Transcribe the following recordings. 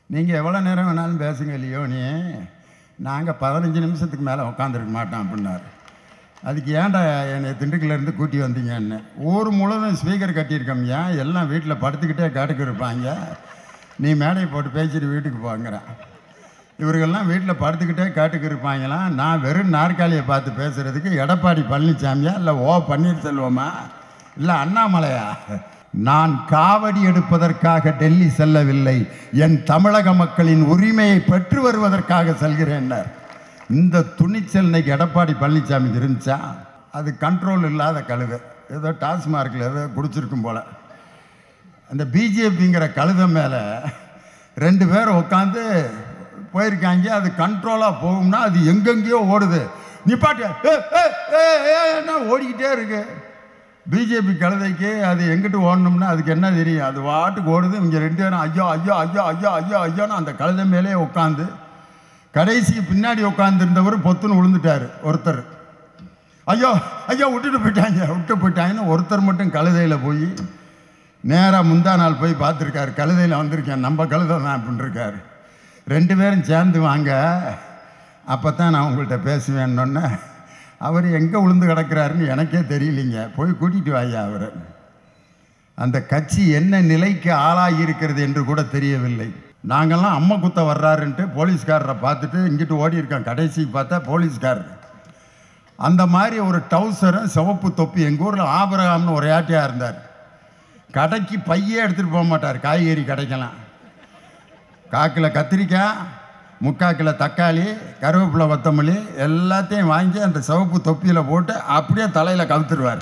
நீங்கள் எவ்வளோ நேரம் வேணாலும் பேசுங்க லியோனி நாங்கள் பதினஞ்சு நிமிஷத்துக்கு மேலே உட்காந்துருக்க மாட்டோம் அப்படின்னாரு அதுக்கு ஏன்டா என்னை திண்டுக்கல்லேருந்து கூட்டி வந்தீங்கன்னு ஊர் முழுவதும் ஸ்பீக்கர் கட்டியிருக்கோம் ஏன் எல்லாம் வீட்டில் படுத்துக்கிட்டே காட்டுக்கு இருப்பாங்க நீ மேடையை போட்டு பேசிட்டு வீட்டுக்கு போங்கிறான் இவர்கள்லாம் வீட்டில் படுத்துக்கிட்டே காட்டுக்கு இருப்பாங்களாம் நான் வெறும் நாற்காலியை பார்த்து பேசுகிறதுக்கு எடப்பாடி பழனிசாமியா இல்லை ஓ பன்னீர்செல்வமா இல்லை அண்ணாமலையா நான் காவடி எடுப்பதற்காக டெல்லி செல்லவில்லை என் தமிழக மக்களின் உரிமையை பெற்று வருவதற்காக செல்கிறேன்னார் இந்த துணிச்சல் இன்னைக்கு எடப்பாடி பழனிசாமிக்கு இருந்துச்சா அது கண்ட்ரோல் இல்லாத கழுதை ஏதோ டாஸ்மார்க்கில் ஏதோ குடிச்சிருக்கும் போல அந்த பிஜேபிங்கிற கழுதை மேலே ரெண்டு பேர் உட்காந்து போயிருக்காங்க அது கண்ட்ரோலாக போகும்னா அது எங்கெங்கேயோ ஓடுது நிப்பாட்டு ஏ, ஏ, ஏ, ஏ, என்ன ஓடிக்கிட்டே இருக்கு பிஜேபி கழுதைக்கு அது எங்கிட்டு ஓடணும்னா அதுக்கு என்ன தெரியும் அது வாட்டுக்கு ஓடுது இவங்க ரெண்டு பேரும் ஐயோ ஐயோ ஐயோ ஐயோ ஐயோ ஐயோன்னு அந்த கழுதை மேலே உட்காந்து கடைசிக்கு பின்னாடி உட்காந்துருந்தவர் பொத்துன்னு விழுந்துட்டார் ஒருத்தர் ஐயோ ஐயோ விட்டுட்டு போயிட்டாங்க விட்டு போயிட்டாங்கன்னு ஒருத்தர் மட்டும் கழுதையில் போய் நேராக முந்தா நாள் போய் பார்த்துருக்காரு கழுதையில் வந்திருக்கேன் நம்ம கழுதை தான் அப்படின்னு இருக்காரு ரெண்டு பேரும் சேர்ந்து வாங்க அப்போ தான் நான் உங்கள்கிட்ட பேசுவேன்னொன்னே அவர் எங்கே விழுந்து கிடக்கிறாருன்னு எனக்கே தெரியலிங்க போய் கூட்டிகிட்டு வாயா அவரை அந்த கட்சி என்ன நிலைக்கு ஆளாகி இருக்கிறது என்று கூட தெரியவில்லை நாங்கள்லாம் அம்மா குத்த வர்றாருன்ட்டு போலீஸ்காரரை பார்த்துட்டு இங்கிட்டு ஓடி இருக்கோம் கடைசிக்கு பார்த்தா போலீஸ்காரர் அந்த மாதிரி ஒரு டவுசரும் சிவப்பு தொப்பி எங்கள் ஊரில் ஆபரகாம்னு ஒரு ஏட்டையாக இருந்தார் கடைக்கு பையே எடுத்துகிட்டு போக மாட்டார் காய்கறி கடைக்கெல்லாம் காக்கில் கத்திரிக்காய் முக்காக்கில் தக்காளி கருவேப்பிலை கொத்தமல்லி எல்லாத்தையும் வாங்கி அந்த சிவப்பு தொப்பியில் போட்டு அப்படியே தலையில் கவுத்துருவார்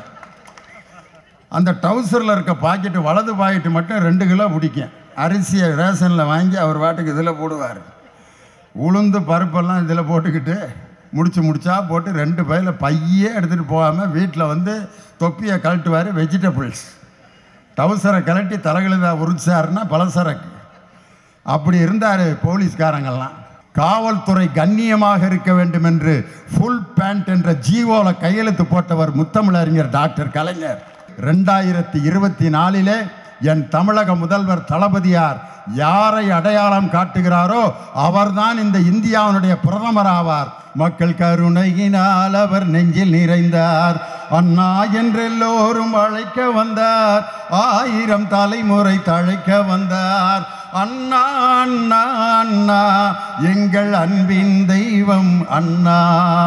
அந்த டவுசரில் இருக்க பாக்கெட்டு வலது பாக்கெட்டு மட்டும் ரெண்டு கிலோ பிடிக்கும் அரிசியை ரேஷனில் வாங்கி அவர் பாட்டுக்கு இதில் போடுவார் உளுந்து பருப்பெல்லாம் இதில் போட்டுக்கிட்டு முடிச்சு முடிச்சா போட்டு ரெண்டு பையில பையே எடுத்துகிட்டு போகாமல் வீட்டில் வந்து தொப்பியை கழட்டுவார் வெஜிடபிள்ஸ் டவுசரை கழட்டி தலைகளுதா உரிச்சாருன்னா பலசரக்கு அப்படி இருந்தார் போலீஸ்காரங்கள்லாம் காவல்துறை கண்ணியமாக இருக்க வேண்டும் என்று ஃபுல் பேண்ட் என்ற ஜீவோல கையெழுத்து போட்டவர் முத்தமிழறிஞர் டாக்டர் கலைஞர் ரெண்டாயிரத்தி இருபத்தி நாலிலே என் தமிழக முதல்வர் தளபதியார் யாரை அடையாளம் காட்டுகிறாரோ அவர்தான் இந்த இந்தியாவினுடைய பிரதமர் ஆவார் மக்கள் கருணையினால் அவர் நெஞ்சில் நிறைந்தார் அண்ணா என்றெல்லோரும் அழைக்க வந்தார் ஆயிரம் தலைமுறை தழைக்க வந்தார் அண்ணா அண்ணா அண்ணா எங்கள் அன்பின் தெய்வம் அண்ணா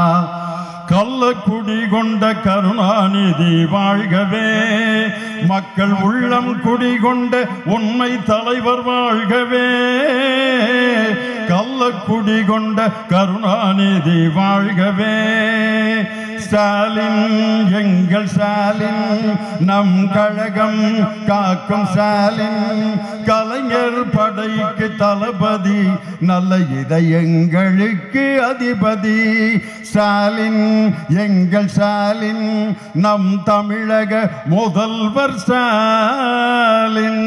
கள்ளக்குடி கொண்ட கருணாநிதி வாழ்கவே மக்கள் உள்ளம் குடி கொண்ட உண்மை தலைவர் வாழ்கவே கள்ளக்குடி கொண்ட கருணாநிதி வாழ்கவே ஸ்டாலின் எங்கள் ஸ்டாலின் நம் கழகம் காக்கும் ஸ்டாலின் கலைஞர் படைக்கு தளபதி நல்ல இதயங்களுக்கு அதிபதி ஸ்டாலின் எங்கள் ஸ்டாலின் நம் தமிழக முதல்வர் ஸ்டாலின்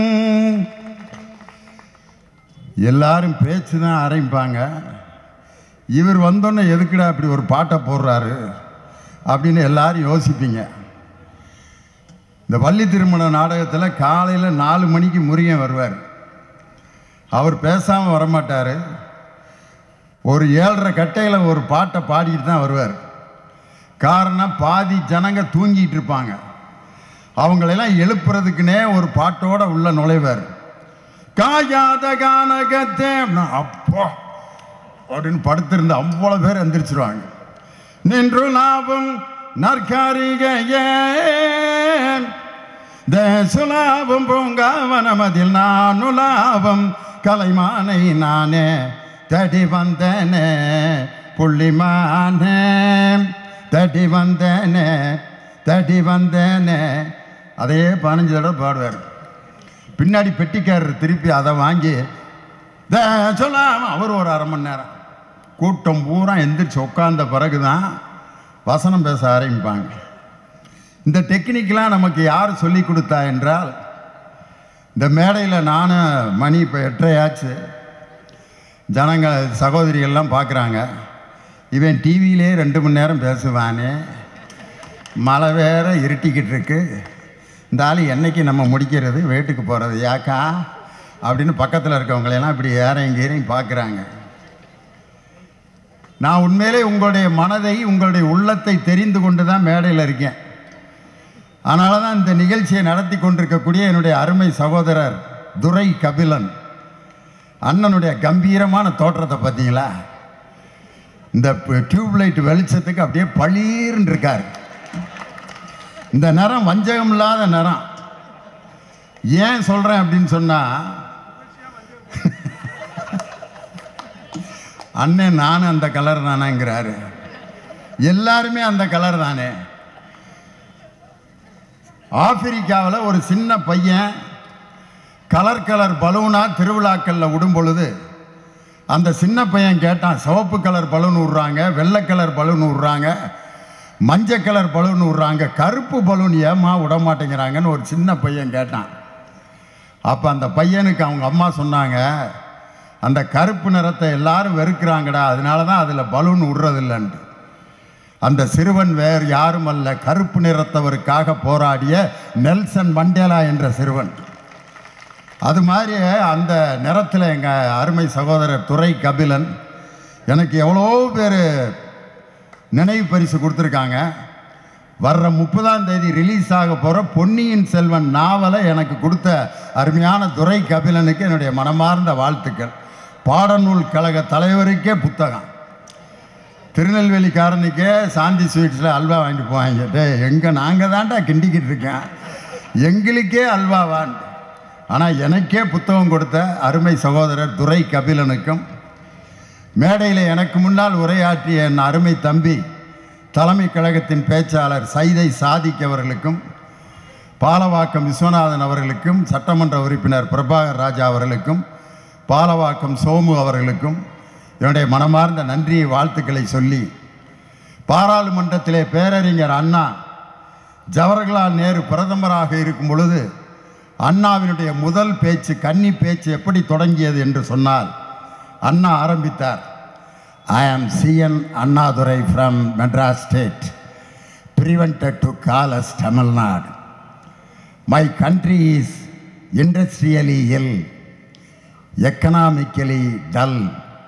எல்லாரும் பேச்சு தான் ஆரம்பிப்பாங்க இவர் வந்தோன்னே எதுக்குடா அப்படி ஒரு பாட்டை போடுறாரு அப்படின்னு எல்லாரும் யோசிப்பீங்க இந்த வள்ளி திருமண நாடகத்தில் காலையில் நாலு மணிக்கு முருகன் வருவார் அவர் பேசாமல் வரமாட்டார் ஒரு ஏழரை கட்டையில் ஒரு பாட்டை பாடிட்டு தான் வருவார் காரணம் பாதி ஜனங்க தூங்கிட்டு இருப்பாங்க அவங்களெல்லாம் எழுப்புறதுக்குன்னே ஒரு பாட்டோட உள்ள நுழைவார் காயாத கானகத்தே அப்படின்னா, அப்பா அப்படின்னு படுத்திருந்த அவ்வளோ பேர் எந்திரிச்சிருவாங்க நின்று லாபம் நற்காரிகையேன் தேசுலாபம் பூங்காவனமதில் நானு லாபம் கலைமானை நானே தடி வந்தனே புள்ளிமானே தடி வந்தனே தடி வந்தனே அதே பதினஞ்சு தடவை பாடுவார் பின்னாடி பெட்டிக்காரர் திருப்பி அதை வாங்கி "தே, சொல்லாம அவர் ஒரு அரை மணி நேரம் கூட்டம் பூரா எந்திரிச்சு உட்கார்ந்த பிறகு தான் வசனம் பேச ஆரம்பிப்பாங்க இந்த டெக்னிக்லாம் நமக்கு யார் சொல்லி கொடுத்தா என்றால் இந்த மேடையில் நானும் மணி இப்போ எட்டரையாச்சு ஜனங்க சகோதரிகள்லாம் பார்க்குறாங்க இவன் டிவியிலே ரெண்டு மணி நேரம் பேசுவானே மழை வேற இருட்டிக்கிட்டு இருக்கு இந்த ஆள் என்னைக்கு நம்ம முடிக்கிறது வீட்டுக்கு போகிறது யாக்கா அப்படின்னு பக்கத்தில் இருக்கவங்களையெல்லாம் இப்படி ஏறையும் கீரையும் பார்க்குறாங்க நான் உண்மையிலே உங்களுடைய மனதை உங்களுடைய உள்ளத்தை தெரிந்து கொண்டு தான் மேடையில் இருக்கேன் அதனால தான் இந்த நிகழ்ச்சியை நடத்தி கொண்டிருக்கக்கூடிய என்னுடைய அருமை சகோதரர் துரை கபிலன் அண்ணனுடைய கம்பீரமான தோற்றத்தை பார்த்தீங்களா இந்த டியூப் லைட் வெளிச்சத்துக்கு அப்படியே பளீர்னு இருக்கார் இந்த நிறம் வஞ்சகம் இல்லாத நிறம் ஏன் சொல்கிறேன் அப்படின்னு சொன்னால் அண்ணன் நானும் அந்த கலர் தானேங்கிறாரு எல்லாருமே அந்த கலர் தானே ஆப்பிரிக்காவில் ஒரு சின்ன பையன் கலர் கலர் பலூனா திருவிழாக்களில் விடும் பொழுது அந்த சின்ன பையன் கேட்டான் சிவப்பு கலர் பலூன் விட்றாங்க வெள்ளை கலர் பலூன் விட்றாங்க மஞ்சள் கலர் பலூன் விட்றாங்க கருப்பு பலூன் ஏமா விட மாட்டேங்கிறாங்கன்னு ஒரு சின்ன பையன் கேட்டான் அப்போ அந்த பையனுக்கு அவங்க அம்மா சொன்னாங்க அந்த கருப்பு நிறத்தை எல்லாரும் வெறுக்கிறாங்கடா அதனால தான் அதில் பலூன் விடுறதில்லைன்ட்டு அந்த சிறுவன் வேறு யாரும் அல்ல கருப்பு நிறத்தவருக்காக போராடிய நெல்சன் மண்டேலா என்ற சிறுவன் அது மாதிரி அந்த நிறத்தில் எங்கள் அருமை சகோதரர் துரை கபிலன் எனக்கு எவ்வளோ பேர் நினைவு பரிசு கொடுத்துருக்காங்க வர்ற முப்பதாம் தேதி ரிலீஸ் ஆக போகிற பொன்னியின் செல்வன் நாவலை எனக்கு கொடுத்த அருமையான துரை கபிலனுக்கு என்னுடைய மனமார்ந்த வாழ்த்துக்கள் பாடநூல் கழக தலைவருக்கே புத்தகம் திருநெல்வேலிக்காரனுக்கே சாந்தி ஸ்வீட்ஸில் அல்வா வாங்கிட்டு போவாங்க டே எங்கே நாங்கள் தான்டா கிண்டிக்கிட்டு இருக்கேன் எங்களுக்கே அல்வாவான் ஆனால் எனக்கே புத்தகம் கொடுத்த அருமை சகோதரர் துரை கபிலனுக்கும் மேடையில் எனக்கு முன்னால் உரையாற்றிய என் அருமை தம்பி தலைமை கழகத்தின் பேச்சாளர் சைதை சாதிக் அவர்களுக்கும் பாலவாக்கம் விஸ்வநாதன் அவர்களுக்கும் சட்டமன்ற உறுப்பினர் பிரபாகர் ராஜா அவர்களுக்கும் பாலவாக்கம் சோமு அவர்களுக்கும் என்னுடைய மனமார்ந்த நன்றியை வாழ்த்துக்களை சொல்லி பாராளுமன்றத்திலே பேரறிஞர் அண்ணா ஜவஹர்லால் நேரு பிரதமராக இருக்கும் பொழுது அண்ணாவினுடைய முதல் பேச்சு கன்னி பேச்சு எப்படி தொடங்கியது என்று சொன்னால் அண்ணா ஆரம்பித்தார் I am CN Annadurai from Madras state prevented to call as Tamil Nadu my country is industrially ill economically dull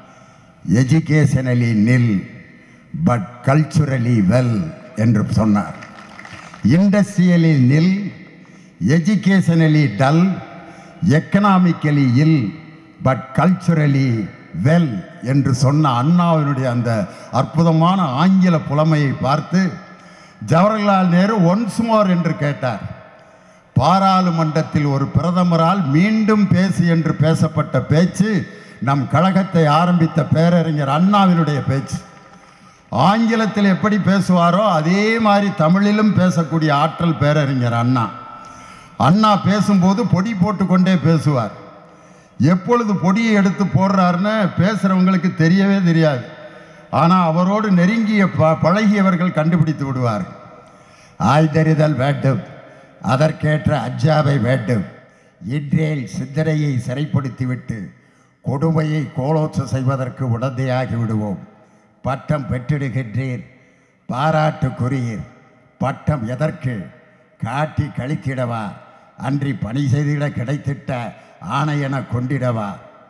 educationally nil but culturally well என்று சொன்னார் industrially nil educationally dull economically ill but culturally well என்று சொன்ன அண்ணாவினுடைய அந்த அற்புதமான ஆங்கில புலமையை பார்த்து ஜவஹர்லால் நேரு ஒன்ஸ் மோர் என்று கேட்டார் பாராளுமன்றத்தில் ஒரு பிரதமரால் மீண்டும் பேசு என்று பேசப்பட்ட பேச்சு நம் கழகத்தை ஆரம்பித்த பேரறிஞர் அண்ணாவினுடைய பேச்சு ஆங்கிலத்தில் எப்படி பேசுவாரோ அதே மாதிரி தமிழிலும் பேசக்கூடிய ஆற்றல் பேரறிஞர் அண்ணா அண்ணா பேசும்போது பொடி போட்டுக்கொண்டே பேசுவார் எப்பொழுது பொடியை எடுத்து போடுறாருன்னு பேசுகிறவங்களுக்கு தெரியவே தெரியாது ஆனால் அவரோடு நெருங்கிய ப பழகியவர்கள் கண்டுபிடித்து விடுவார் ஆய்தறிதல் வேண்டும் அதற்கேற்ற அஜாவை வேண்டும் இன்றேல் சிந்தனையை சிறைப்படுத்திவிட்டு கொடுமையை கோலோச்ச செய்வதற்கு உடந்தையாகி விடுவோம் பட்டம் பெற்றிடுகின்றீர் பாராட்டுக்குரியீர் பட்டம் எதற்கு காட்டி கழித்திடவா அன்றி பணி செய்திட கிடைத்திட்ட ஆணையென கொண்டிடவா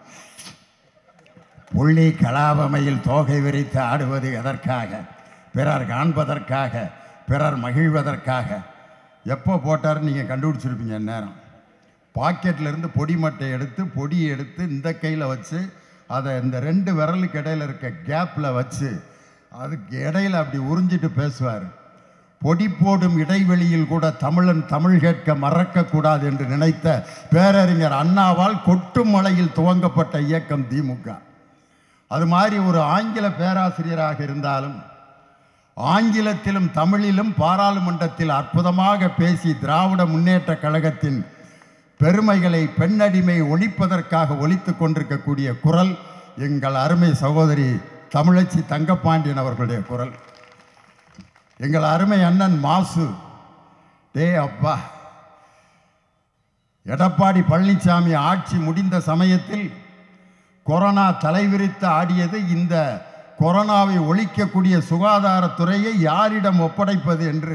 புள்ளி கலாபமையில் தோகை விரித்து ஆடுவது எதற்காக பிறர் காண்பதற்காக பிறர் மகிழ்வதற்காக எப்போ போட்டாருன்னு நீங்கள் கண்டுபிடிச்சிருப்பீங்க நேரம் பாக்கெட்ல இருந்து பொடி மட்டை எடுத்து பொடியை எடுத்து இந்த கையில் வச்சு அதை இந்த ரெண்டு விரலுக்கு இடையில இருக்க கேப்பில் வச்சு அதுக்கு இடையில அப்படி உறிஞ்சிட்டு பேசுவார் பொடி போடும் இடைவெளியில் கூட தமிழன் தமிழ் கேட்க மறக்கக்கூடாது என்று நினைத்த பேரறிஞர் அண்ணாவால் கொட்டும் மலையில் துவங்கப்பட்ட இயக்கம் திமுக அது மாதிரி ஒரு ஆங்கில பேராசிரியராக இருந்தாலும் ஆங்கிலத்திலும் தமிழிலும் பாராளுமன்றத்தில் அற்புதமாக பேசி திராவிட முன்னேற்ற கழகத்தின் பெருமைகளை பெண்ணடிமை ஒழிப்பதற்காக ஒலித்து கொண்டிருக்கக்கூடிய குரல் எங்கள் அருமை சகோதரி தமிழச்சி தங்கப்பாண்டியன் அவர்களுடைய குரல் எங்கள் அருமை அண்ணன் மாசு டே அப்பா எடப்பாடி பழனிசாமி ஆட்சி முடிந்த சமயத்தில் கொரோனா தலைவிரித்து ஆடியது இந்த கொரோனாவை ஒழிக்கக்கூடிய சுகாதாரத்துறையை யாரிடம் ஒப்படைப்பது என்று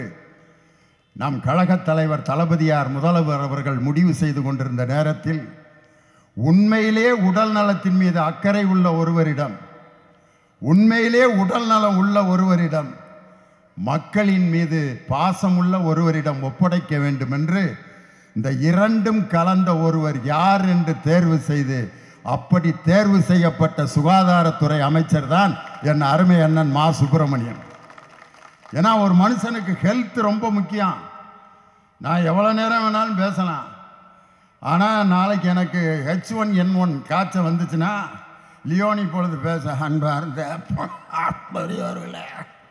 நம் கழகத் தலைவர் தளபதியார் முதல்வர் அவர்கள் முடிவு செய்து கொண்டிருந்த நேரத்தில் உண்மையிலே உடல் நலத்தின் மீது அக்கறை உள்ள ஒருவரிடம் உண்மையிலே உடல் நலம் உள்ள ஒருவரிடம் மக்களின் மீது பாசமுள்ள ஒருவரிடம் ஒப்படைக்க வேண்டும் என்று இந்த இரண்டும் கலந்த ஒருவர் யார் என்று தேர்வு செய்து அப்படி தேர்வு செய்யப்பட்ட சுகாதாரத்துறை அமைச்சர் தான் என் அருமை அண்ணன் மா சுப்பிரமணியன் ஏன்னா ஒரு மனுஷனுக்கு ஹெல்த் ரொம்ப முக்கியம் நான் எவ்வளோ நேரம் வேணாலும் பேசலாம் ஆனால் நாளைக்கு எனக்கு ஹெச் ஒன் என் ஒன் காய்ச்சல் வந்துச்சுன்னா லியோனி பொழுது பேச அன்பார்ந்த பெரியவர்களே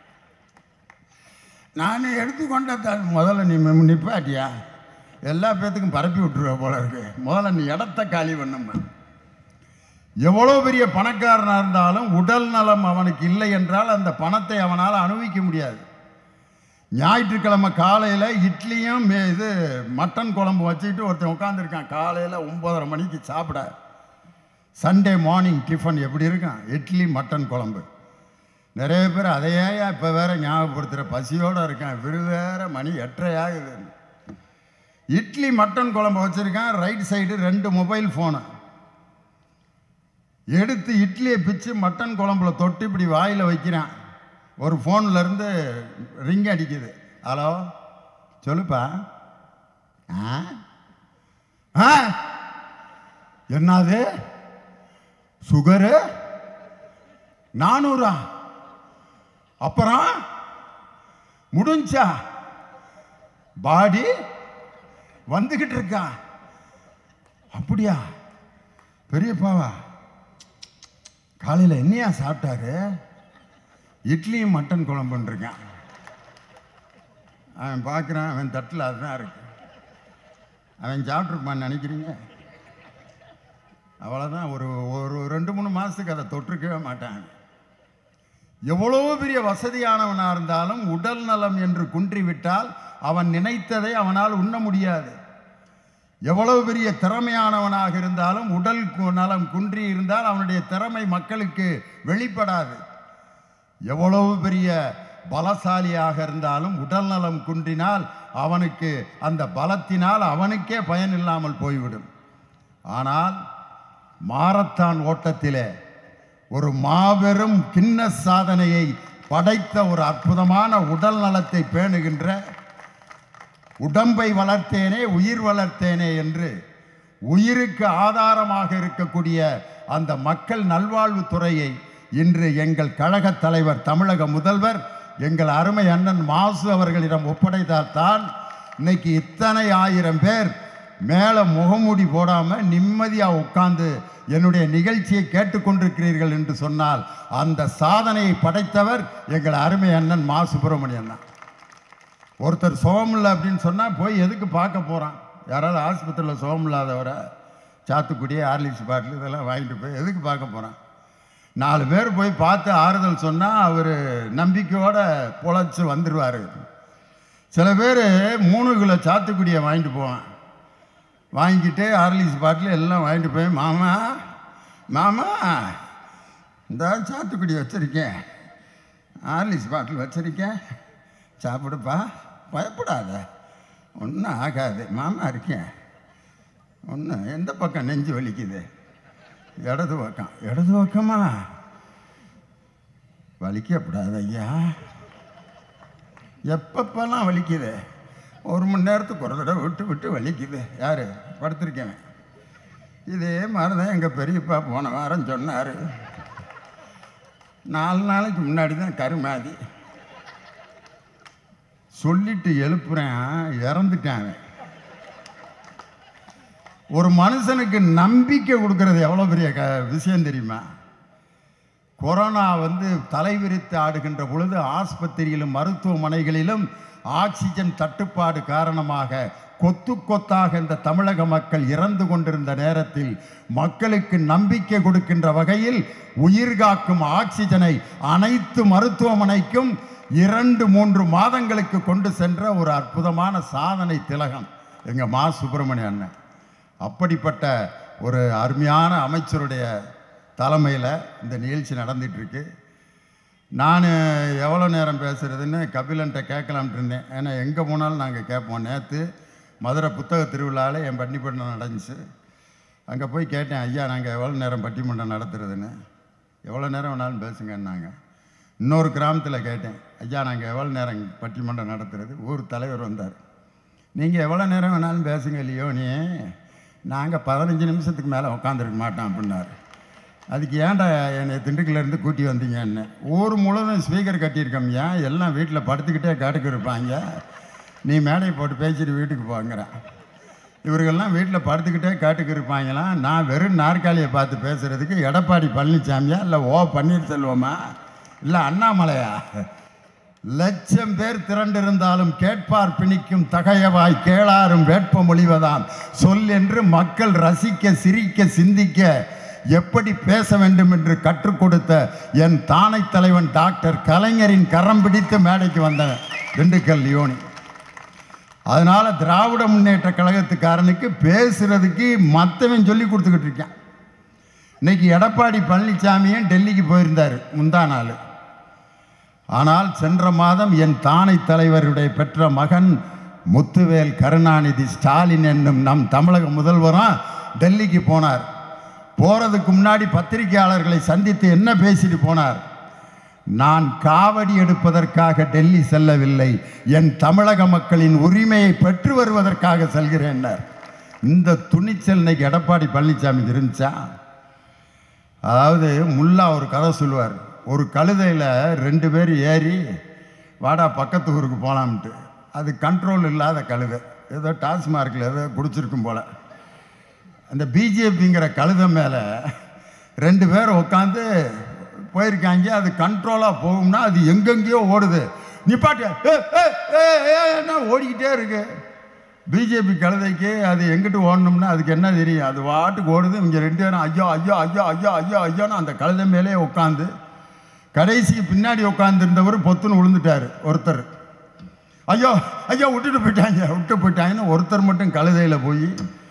நான் எடுத்துக்கொண்ட தான் முதல்ல நீ மி- நிப்பாட்டியா எல்லா பேத்துக்கும் பரப்பி விட்டுருவ போல இருக்கு முதல்ல நீ இடத்த காலி பண்ணும்மா எவ்வளோ பெரிய பணக்காரனாக இருந்தாலும் உடல் நலம் அவனுக்கு இல்லை என்றால் அந்த பணத்தை அவனால் அனுபவிக்க முடியாது ஞாயிற்றுக்கிழமை காலையில் இட்லியும் மே- இது மட்டன் குழம்பு வச்சுக்கிட்டு ஒருத்தன் உட்காந்துருக்கான் காலையில் ஒம்பதரை மணிக்கு சாப்பிட சண்டே மார்னிங் டிஃபன் எப்படி இருக்கான் இட்லி மட்டன் குழம்பு நிறைய பேர் அதையே இப்போ வேற ஞாபகப்படுத்துகிற பசியோடு இருக்கான் விரு வேற மணி எட்டரை ஆகுது இட்லி மட்டன் குழம்பு வச்சுருக்கான் ரைட் சைடு ரெண்டு மொபைல் ஃபோனு எடுத்து இட்லியை பிச்சு மட்டன் குழம்புல தொட்டு இப்படி வாயில் வைக்கிறான் ஒரு ஃபோன்ல இருந்து ரிங் அடிக்குது ஹலோ சொல்லுப்பா ஆ ஆ என்னது சுகரு நானூறா அப்புறம் முடிஞ்சா பாடி வந்துகிட்டு இருக்கா அப்படியா பெரியப்பாவா காலையில் என்னையா சாப்பிட்டாரு இட்லியும் மட்டன் குழம்புன்னு இருக்கான் அவன் பார்க்குறான் அவன் தட்டில் அதுதான் இருக்கு அவன் சாப்பிட்ருப்பான்னு நினைக்கிறீங்க அவ்வளோதான் ஒரு ஒரு ரெண்டு மூணு மாதத்துக்கு அதை தொட்டிருக்கவே மாட்டான் எவ்வளோ பெரிய வசதியானவனாக இருந்தாலும் உடல் நலம் என்று குன்றிவிட்டால் அவன் நினைத்ததை அவனால் உண்ண முடியாது எவ்வளவு பெரிய திறமையானவனாக இருந்தாலும் உடல் கு- நலம் குன்றி இருந்தால் அவனுடைய திறமை மக்களுக்கு வெளிப்படாது எவ்வளவு பெரிய பலசாலியாக இருந்தாலும் உடல் நலம் குன்றினால் அவனுக்கு அந்த பலத்தினால் அவனுக்கே பயன் இல்லாமல் போய்விடும் ஆனால் மாரத்தான் ஓட்டத்திலே ஒரு மாபெரும் கிண்ண சாதனையை படைத்த ஒரு அற்புதமான உடல் நலத்தை பேணுகின்ற உடம்பை வளர்த்தேனே உயிர் வளர்த்தேனே என்று உயிருக்கு ஆதாரமாக இருக்கக்கூடிய அந்த மக்கள் நல்வாழ்வுத் துறையை இன்று எங்கள் கழக தலைவர் தமிழக முதல்வர் எங்கள் அருமை அண்ணன் மாசு அவர்களிடம் ஒப்படைத்தால் தான் இன்னைக்கு இத்தனை ஆயிரம் பேர் மேலே முகமூடி போடாமல் நிம்மதியாக உட்கார்ந்து என்னுடைய நிகழ்ச்சியை கேட்டுக்கொண்டிருக்கிறீர்கள் என்று சொன்னால் அந்த சாதனையை படைத்தவர் எங்கள் அருமை அண்ணன் மா சுப்பிரமணியன் தான் ஒருத்தர் சுகமில்லை அப்படின்னு சொன்னால் போய் எதுக்கு பார்க்க போகிறான் யாராவது ஆஸ்பத்திரியில் சுகம் இல்லாதவரை சாத்துக்குடி ஹார்லிக்ஸ் பாட்டில் இதெல்லாம் வாங்கிட்டு போய் எதுக்கு பார்க்க போகிறான் நாலு பேர் போய் பார்த்து ஆறுதல் சொன்னால் அவர் நம்பிக்கையோட பொழைச்சி வந்துடுவார் சில பேர் மூணு கிலோ சாத்துக்குடியை வாங்கிட்டு போவான் வாங்கிட்டு ஹார்லிக்ஸ் பாட்டில் எல்லாம் வாங்கிட்டு போய் மாமா மாமா இந்த சாத்துக்குடி வச்சுருக்கேன் ஹார்லிக்ஸ் பாட்டில் வச்சுருக்கேன் சாப்பிடுப்பா பயப்படாத ஒன்றும் ஆகாது மாமா இருக்கேன் ஒன்றும் எந்த பக்கம் நெஞ்சு வலிக்குது இடது பக்கம் இடது பக்கமா வலிக்கப்படாது ஐயா எப்பப்பெல்லாம் வலிக்குது ஒரு மணி நேரத்துக்கு ஒரு தடவை விட்டு விட்டு வலிக்குது யார் படுத்திருக்கேன் இதே மாதிரி தான் எங்கள் பெரியப்பா போன வாரம் சொன்னார் நாலு நாளைக்கு முன்னாடி தான் கருமாதி சொல்லிட்டு எழுப்புறேன் இறந்துட்டான் அவன். ஒரு மனுஷனுக்கு நம்பிக்கை கொடுக்கறது எவ்வளோ பெரிய க விஷயம் தெரியுமா கொரோனா வந்து தலைவிரித்து ஆடுகின்ற பொழுது ஆஸ்பத்திரியிலும் மருத்துவமனைகளிலும் ஆக்சிஜன் தட்டுப்பாடு காரணமாக கொத்து கொத்தாக இந்த தமிழக மக்கள் இறந்து கொண்டிருந்த நேரத்தில் மக்களுக்கு நம்பிக்கை கொடுக்கின்ற வகையில் உயிர் காக்கும் ஆக்சிஜனை அனைத்து மருத்துவமனைக்கும் இரண்டு மூன்று மாதங்களுக்கு கொண்டு சென்ற ஒரு அற்புதமான சாதனை திலகம் எங்கள் மா சுப்பிரமணிய அண்ணன் அப்படிப்பட்ட ஒரு அருமையான அமைச்சருடைய தலைமையில் இந்த நிகழ்ச்சி நடந்துட்டு இருக்கு நான் எவ்வளோ நேரம் பேசுகிறதுன்னு கபிலன்ட்ட கேட்கலாம்ட்டு இருந்தேன் ஏன்னா எங்கே போனாலும் நாங்கள் கேட்போம் நேற்று மதுரை புத்தக திருவிழாவில் என் பன்னிப்பட்டினம் நடந்துச்சு அங்கே போய் கேட்டேன் ஐயா நாங்கள் எவ்வளோ நேரம் பட்டிமன்றம் நடத்துறதுன்னு எவ்வளோ நேரம் வேணாலும் பேசுங்கன்னாங்க இன்னொரு கிராமத்தில் கேட்டேன் ஐயா நாங்கள் எவ்வளோ நேரம் பட்டிமன்றம் நடத்துறது ஊர் தலைவர் வந்தார் நீங்கள் எவ்வளோ நேரம் வேணாலும் பேசுங்க இல்லையோ நீ நாங்கள் பதினஞ்சு நிமிஷத்துக்கு மேலே உட்காந்துருக்க மாட்டோம் அப்படின்னாரு அதுக்கு ஏன்டா என்னை திண்டுக்கல்லேருந்து கூட்டி வந்தீங்கன்னு ஊர் முழுவதும் ஸ்பீக்கர் கட்டியிருக்கோம் ஏன் எல்லாம் வீட்டில் படுத்துக்கிட்டே காட்டுக்கு இருப்பாங்க நீ மேடையை போட்டு பேசிட்டு வீட்டுக்கு போங்கிறேன் இவர்கள்லாம் வீட்டில் படுத்துக்கிட்டே காட்டுக்கு இருப்பாங்களாம் நான் வெறும் நாற்காலியை பார்த்து பேசுகிறதுக்கு எடப்பாடி பழனிசாமியா இல்லை ஓ பன்னீர்செல்வமா இல்லை அண்ணாமலையா லட்சம் பேர் திரண்டிருந்தாலும் கேட்பார் பிணிக்கும் தகையவாய் கேளாரும் வேட்ப மொழிவதாம் சொல் என்று மக்கள் ரசிக்க சிரிக்க சிந்திக்க எப்படி பேச வேண்டும் என்று கற்றுக் கொடுத்த என் தானை தலைவன் டாக்டர் கலைஞரின் கரம் பிடித்து மேடைக்கு வந்தவன் திண்டுக்கல் லியோனி அதனால திராவிட முன்னேற்ற கழகத்துக்காரனுக்கு பேசுறதுக்கு மற்றவன் சொல்லி கொடுத்துக்கிட்டு இருக்கான் இன்னைக்கு எடப்பாடி பழனிசாமியும் டெல்லிக்கு போயிருந்தார் முந்தா நாள் ஆனால் சென்ற மாதம் என் தானை தலைவருடைய பெற்ற மகன் முத்துவேல் கருணாநிதி ஸ்டாலின் என்னும் நம் தமிழக முதல்வரும் டெல்லிக்கு போனார் போறதுக்கு முன்னாடி பத்திரிகையாளர்களை சந்தித்து என்ன பேசிட்டு போனார் நான் காவடி எடுப்பதற்காக டெல்லி செல்லவில்லை என் தமிழக மக்களின் உரிமையை பெற்று வருவதற்காக செல்கிறேன்னார் இந்த துணிச்சல் இன்னைக்கு எடப்பாடி பழனிசாமி இருந்துச்சா அதாவது முல்லா ஒரு கதை சொல்லுவார் ஒரு கழுதையில் ரெண்டு பேர் ஏறி வாடா பக்கத்து ஊருக்கு போகலாம்ட்டு அது கண்ட்ரோல் இல்லாத கழுதை ஏதோ டாஸ்மார்க்கில் ஏதோ குடிச்சிருக்கும் போல் அந்த பிஜேபிங்கிற கழுதை மேலே ரெண்டு பேர் உட்காந்து போயிருக்காங்க அது கண்ட்ரோலாக போகும்னா அது எங்கெங்கேயோ ஓடுது நிப்பாட்டு ஏ, ஏ, ஏ, ஏ, என்ன ஓடிக்கிட்டே இருக்கு பிஜேபி கழுதைக்கு அது எங்கிட்டு ஓடணும்னா அதுக்கு என்ன தெரியும் அது வாட்டுக்கு ஓடுது இங்கே ரெண்டு பேரும் ஐயோ ஐயோ ஐயோ ஐயோ ஐயோ ஐயோன்னு அந்த கழுதை மேலே உட்காந்து கடைசிக்கு பின்னாடி உட்காந்துருந்தவர் பொத்துன்னு விழுந்துட்டார் ஒருத்தர் ஐயோ ஐயோ விட்டுட்டு போயிட்டாங்க விட்டு போயிட்டாங்கன்னு ஒருத்தர் மட்டும் கழுதையில் போய்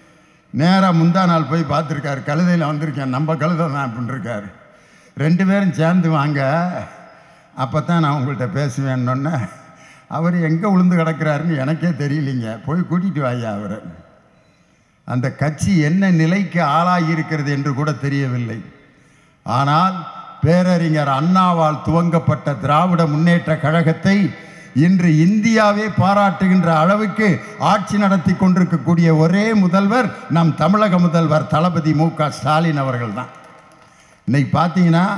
நேராக முந்தா நாள் போய் பார்த்துருக்காரு கழுதையில் வந்திருக்கேன் நம்ம கழுதை தான் அப்படின்னு இருக்காரு ரெண்டு பேரும் சேர்ந்து வாங்க அப்போ தான் நான் உங்கள்கிட்ட பேசுவேன்னொன்னே அவர் எங்கே விழுந்து கிடக்கிறாருன்னு எனக்கே தெரியலிங்க போய் கூட்டிகிட்டு வாயா அவர் அந்த கட்சி என்ன நிலைக்கு ஆளாகி இருக்கிறது என்று கூட தெரியவில்லை ஆனால் பேரறிஞர் அண்ணாவால் துவங்கப்பட்ட திராவிட முன்னேற்ற கழகத்தை இன்று இந்தியாவே பாராட்டுகின்ற அளவுக்கு ஆட்சி நடத்தி கொண்டிருக்கக்கூடிய ஒரே முதல்வர் நம் தமிழக முதல்வர் தளபதி மு க ஸ்டாலின் அவர்கள் தான் இன்னைக்கு பார்த்தீங்கன்னா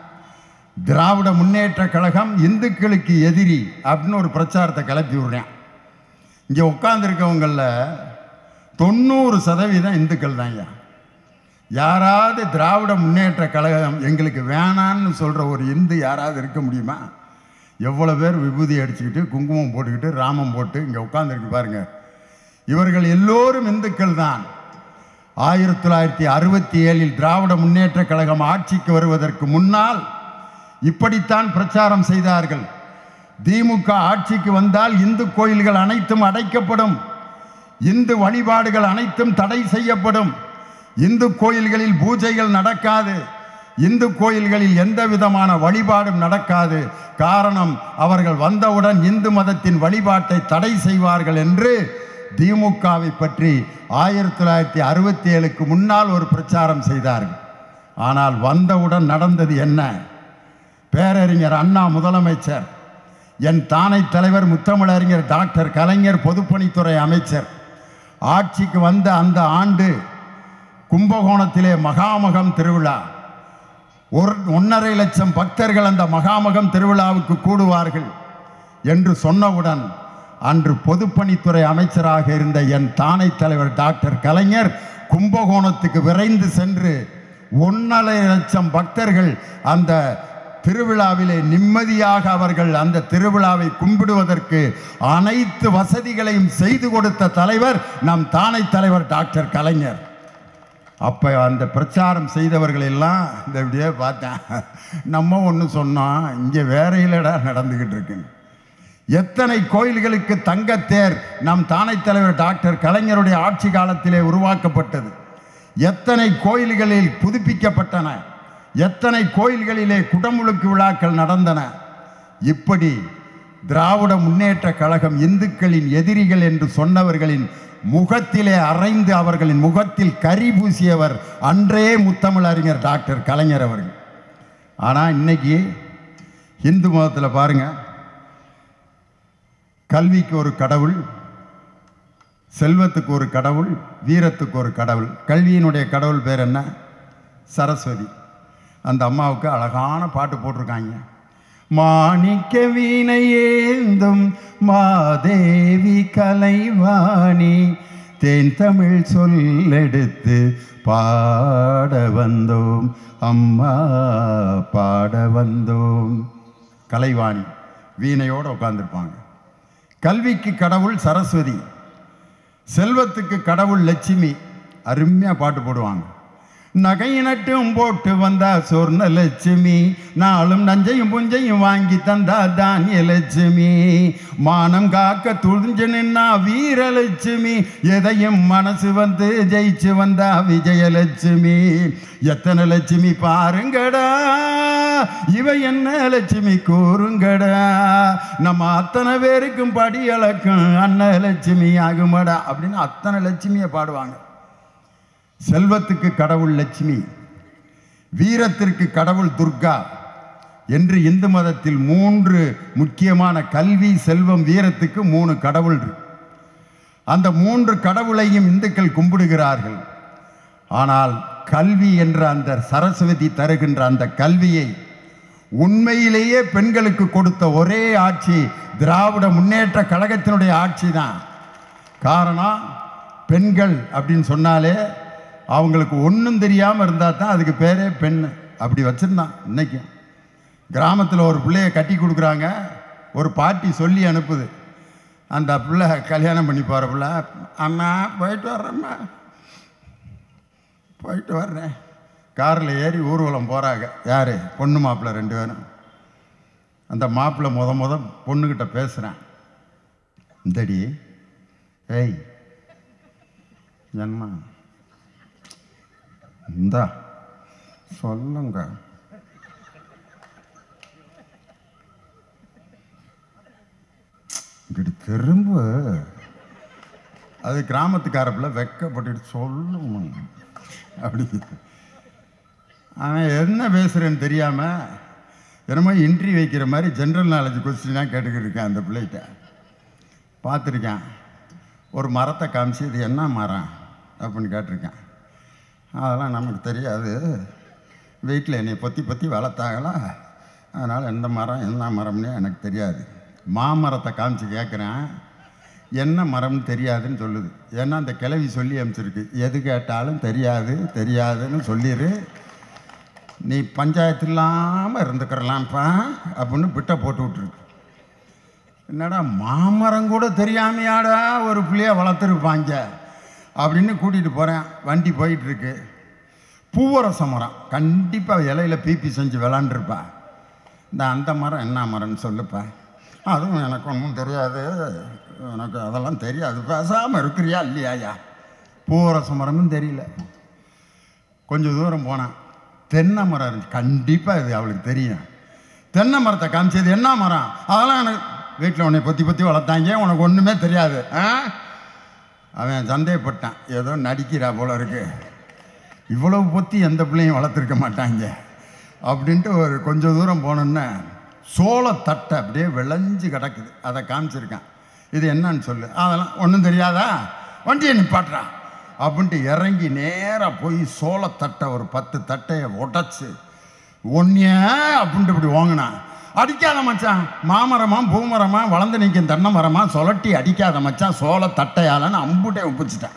திராவிட முன்னேற்ற கழகம் இந்துக்களுக்கு எதிரி அப்படின்னு ஒரு பிரச்சாரத்தை கிளப்பி விடுறேன் இங்கே உட்காந்துருக்கவங்களில் தொண்ணூறு சதவீதம் இந்துக்கள் தான் ஐயா யாராவது திராவிட முன்னேற்ற கழகம் எங்களுக்கு வேணான்னு சொல்கிற ஒரு இந்து யாராவது இருக்க முடியுமா எவ்வளோ பேர் விபூதி அடிச்சுக்கிட்டு குங்குமம் போட்டுக்கிட்டு ராமம் போட்டு இங்கே உட்காந்துருக்கு பாருங்க இவர்கள் எல்லோரும் இந்துக்கள் தான் ஆயிரத்தி தொள்ளாயிரத்தி அறுபத்தி ஏழில் திராவிட முன்னேற்ற கழகம் ஆட்சிக்கு வருவதற்கு முன்னால் இப்படித்தான் பிரச்சாரம் செய்தார்கள் திமுக ஆட்சிக்கு வந்தால் இந்து கோயில்கள் அனைத்தும் அடைக்கப்படும் இந்து வழிபாடுகள் அனைத்தும் தடை செய்யப்படும் இந்து கோயில்களில் பூஜைகள் நடக்காது இந்து கோயில்களில் எந்த விதமான வழிபாடும் நடக்காது காரணம் அவர்கள் வந்தவுடன் இந்து மதத்தின் வழிபாட்டை தடை செய்வார்கள் என்று திமுகவை பற்றி ஆயிரத்தி தொள்ளாயிரத்தி அறுபத்தி ஏழுக்கு முன்னால் ஒரு பிரச்சாரம் செய்தார்கள் ஆனால் வந்தவுடன் நடந்தது என்ன பேரறிஞர் அண்ணா முதலமைச்சர் என் தானை தலைவர் முத்தமிழறிஞர் டாக்டர் கலைஞர் பொதுப்பணித்துறை அமைச்சர் ஆட்சிக்கு வந்த அந்த ஆண்டு கும்பகோணத்திலே மகாமகம் திருவிழா ஒரு ஒன்றரை லட்சம் பக்தர்கள் அந்த மகாமகம் திருவிழாவுக்கு கூடுவார்கள் என்று சொன்னவுடன் அன்று பொதுப்பணித்துறை அமைச்சராக இருந்த என் தானை தலைவர் டாக்டர் கலைஞர் கும்பகோணத்துக்கு விரைந்து சென்று ஒன்றரை லட்சம் பக்தர்கள் அந்த திருவிழாவிலே நிம்மதியாக அவர்கள் அந்த திருவிழாவை கும்பிடுவதற்கு அனைத்து வசதிகளையும் செய்து கொடுத்த தலைவர் நம் தானை தலைவர் டாக்டர் கலைஞர் அப்போ அந்த பிரச்சாரம் செய்தவர்கள் எல்லாம் இந்த இப்படியே பார்த்தேன் நம்ம ஒன்று சொன்னோம் இங்கே வேற இல்லடா நடந்துக்கிட்டு இருக்குன்னு எத்தனை கோயில்களுக்கு தங்கத்தேர் நம் தானை தலைவர் டாக்டர் கலைஞருடைய ஆட்சி காலத்திலே உருவாக்கப்பட்டது எத்தனை கோயில்களில் புதுப்பிக்கப்பட்டன எத்தனை கோயில்களிலே குடமுழுக்கு விழாக்கள் நடந்தன இப்படி திராவிட முன்னேற்ற கழகம் இந்துக்களின் எதிரிகள் என்று சொன்னவர்களின் முகத்திலே அரைந்து அவர்களின் முகத்தில் கரி பூசியவர் அன்றே முத்தமிழ் அறிஞர் டாக்டர் கலைஞர் அவர்கள் ஆனால் இன்னைக்கு இந்து மதத்தில் பாருங்க கல்விக்கு ஒரு கடவுள் செல்வத்துக்கு ஒரு கடவுள் வீரத்துக்கு ஒரு கடவுள் கல்வியினுடைய கடவுள் பேர் என்ன சரஸ்வதி அந்த அம்மாவுக்கு அழகான பாட்டு போட்டிருக்காங்க மாணிக்க வீணையேந்தும் மாதேவி கலைவாணி தேன் தமிழ் சொல்லெடுத்து பாட வந்தோம் அம்மா பாட வந்தோம் கலைவாணி வீணையோடு உட்காந்துருப்பாங்க கல்விக்கு கடவுள் சரஸ்வதி செல்வத்துக்கு கடவுள் லட்சுமி அருமையாக பாட்டு போடுவாங்க நகை நட்டும் போட்டு வந்தா சொர்ண லட்சுமி நாளும் நஞ்சையும் புஞ்சையும் வாங்கி தந்தா தானிய லட்சுமி மானம் காக்க துணிஞ்சு நின்னா வீரலட்சுமி எதையும் மனசு வந்து ஜெயிச்சு வந்தா விஜயலட்சுமி எத்தனை லட்சுமி பாருங்கடா இவ என்ன லட்சுமி கூறுங்கடா நம்ம அத்தனை பேருக்கும் படி அளக்கும் அன்ன லட்சுமி ஆகுமடா அப்படின்னு அத்தனை லட்சுமியை பாடுவாங்க செல்வத்துக்கு கடவுள் லட்சுமி வீரத்திற்கு கடவுள் துர்கா என்று இந்து மதத்தில் மூன்று முக்கியமான கல்வி செல்வம் வீரத்துக்கு மூணு கடவுள் இருக்கு. அந்த மூன்று கடவுளையும் இந்துக்கள் கும்பிடுகிறார்கள் ஆனால் கல்வி என்ற அந்த சரஸ்வதி தருகின்ற அந்த கல்வியை உண்மையிலேயே பெண்களுக்கு கொடுத்த ஒரே ஆட்சி திராவிட முன்னேற்ற கழகத்தினுடைய ஆட்சி தான் காரணம் பெண்கள் அப்படின்னு சொன்னாலே அவங்களுக்கு ஒன்றும் தெரியாமல் இருந்தால் தான் அதுக்கு பேரே பெண் அப்படி வச்சுருந்தான் இன்னைக்கும் கிராமத்தில் ஒரு பிள்ளைய கட்டி கொடுக்குறாங்க ஒரு பாட்டி சொல்லி அனுப்புது அந்த பிள்ளை கல்யாணம் பண்ணி போகிற பிள்ளை அம்மா போயிட்டு வர்றேம்மா போயிட்டு வர்றேன் காரில் ஏறி ஊர்வலம் போகிறாங்க யார் பொண்ணு மாப்பிள்ளை ரெண்டு பேரும் அந்த மாப்பிள்ளை முத முத பொண்ணுக்கிட்ட பேசுகிறேன் இந்தடி ஏய் என்ன இந்தா சொல்லுங்க இங்கிட்டு திரும்ப அது கிராமத்துக்கார பிள்ளை வெக்கப்பட்டுட்டு சொல்லுங்க அப்படி அவன் என்ன பேசுகிறேன்னு தெரியாமல் என்னமோ இன்ட்ரி வைக்கிற மாதிரி ஜென்ரல் நாலேஜ் கொஸ்டினாக கேட்டுக்கிட்டு இருக்கேன் அந்த பிள்ளைகிட்ட பார்த்துருக்கேன் ஒரு மரத்தை காமிச்சு இது என்ன மரம் அப்படின்னு கேட்டிருக்கேன் அதெல்லாம் நமக்கு தெரியாது வீட்டில் என்னை பொத்தி பொத்தி வளர்த்தாங்களா அதனால் எந்த மரம் என்ன மரம்னே எனக்கு தெரியாது மாமரத்தை காமிச்சு கேட்குறேன் என்ன மரம்னு தெரியாதுன்னு சொல்லுது ஏன்னா அந்த கிளவி சொல்லி அனுப்பிச்சிருக்கு எது கேட்டாலும் தெரியாது தெரியாதுன்னு சொல்லிடு நீ பஞ்சாயத்து இல்லாமல் இருந்துக்கிறலாம்ப்பா அப்படின்னு பிட்டை போட்டு விட்ருக்கு என்னடா மாமரம் கூட தெரியாமையாடா ஒரு புள்ளைய வளர்த்துருப்பாங்க அப்படின்னு கூட்டிகிட்டு போகிறேன் வண்டி போயிட்டுருக்கு பூவரச மரம் கண்டிப்பாக இலையில பீப்பி செஞ்சு விளாண்டுருப்பா இந்த அந்த மரம் என்ன மரம்னு சொல்லுப்பா அதுவும் எனக்கு ஒன்றும் தெரியாது எனக்கு அதெல்லாம் தெரியாது பேசாமல் இருக்கிறியா இல்லையாயா பூவரச மரமும் தெரியல கொஞ்சம் தூரம் போனேன் தென்னை மரம் இருந்துச்சு கண்டிப்பாக இது அவளுக்கு தெரியும் தென்னை மரத்தை காமிச்சது என்ன மரம் அதெல்லாம் எனக்கு வீட்டில் உன்னை பொத்தி பொத்தி வளர்த்தாங்க உனக்கு ஒன்றுமே தெரியாது ஆ அவன் சந்தேகப்பட்டான் ஏதோ நடிக்கிறா போல இருக்கு இவ்வளவு பொத்தி எந்த பிள்ளையும் வளர்த்துருக்க மாட்டாங்க அப்படின்ட்டு ஒரு கொஞ்சம் தூரம் போனோன்னே சோளத்தட்டை அப்படியே விளைஞ்சு கிடக்குது அதை காமிச்சிருக்கான் இது என்னன்னு சொல்லு அதெல்லாம் ஒன்றும் தெரியாதா வண்டியை நிப்பாட்டுறா அப்படின்ட்டு இறங்கி நேராக போய் சோளத்தட்டை ஒரு பத்து தட்டையை உடச்சி ஒன்னிய அப்படின்ட்டு இப்படி ஓங்கினான் அடிக்காத மச்சான் மாமரமா பூமரமா வளர்ந்து நிற்கும் தென்னை மரமா சொலட்டி அடிக்காத மச்சான் சோள தட்டையாலன்னு அம்புட்டே ஒப்பிச்சிட்டான்